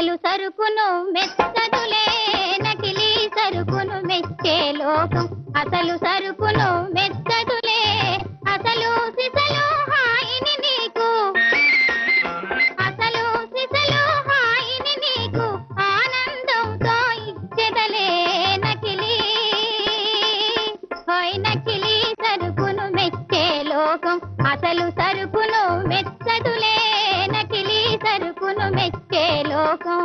అసలు సరుకును మెచ్చదులే నకిలీ సరుకును మెచ్చే లోకం అసలు సరుకును మెచ్చదులే అసలు సిసలు హాయిని నీకు అసలు సిసలు హాయిని నీకు ఆనందంతో ఇచ్చెదలే నకిలీ హోయ్ నకిలీ సరుకును మెచ్చే లోకం అసలు సరుకును మెచ్చదులే నకిలీ సరుకును మెచ్చే లోకం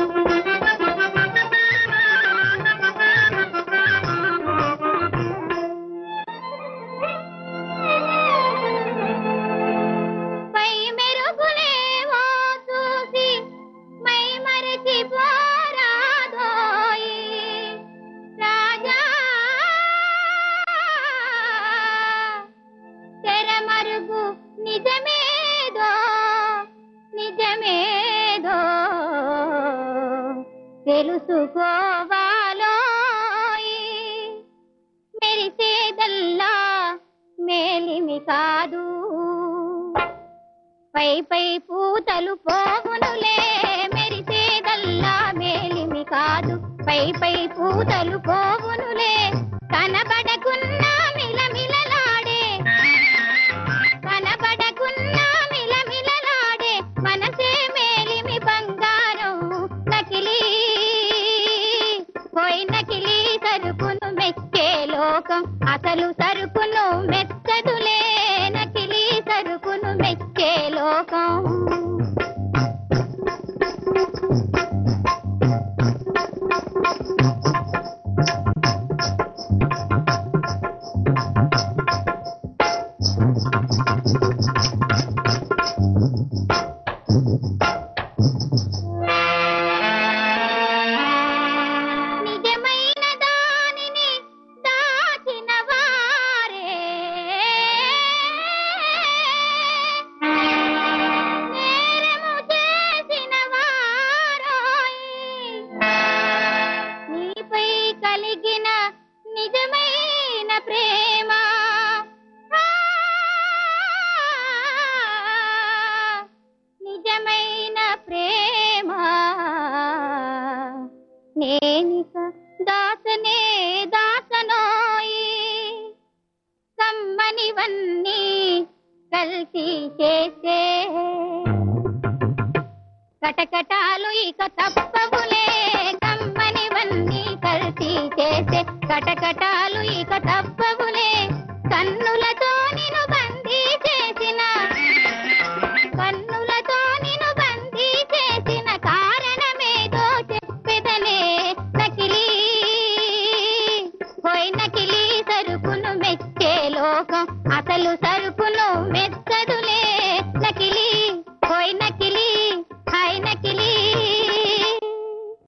పై మెరుగులేవో చూసి మై మరచి పోరాదోయి రాజా తెరమరుగు నిజమేదో నిజమేదో తెలుసుకోవాలోయి మెరిసేదల్లా మేలిమి కాదు పై పై పూతలు పోవునులే మెరిసేదల్లా మేలిమి కాదు పై పై పూతలు పోవునులే కనబడకున్నా మిలమిలలాడే కనబడకున్నా మిలమిలలాడే మనసే మేలిమి బంగారం నకిలీ పోయి నకిలీ సరుకును మెచ్చే లోకం అసలు సరుకును మెచ్చదులే నకిలీ సరుకును మెచ్చే లోకం నిజమైన దానిని దాచిన వారే నేరము చేసిన వారోయ్ నీపై కలిగిన నిజమైన ప్రేమ ఆ, నిజమైన ప్రేమ నేనిక దాసనే దాసనోయి కమ్మనివన్నీ కల్తీ చేసే కటకటాలు ఇక తప్పవులే కమ్మనివన్నీ కల్తీ చేసే కటకటాలు ఇక తప్పవులే కన్నులతో నిన్ను బందీ చేసిన కన్నులతో నిన్ను బందీ చేసిన కారణమేదో చెప్పెదనే నకిలీ పోయి నకిలీ సరుకును మెచ్చే లోకం అసలు సరుకును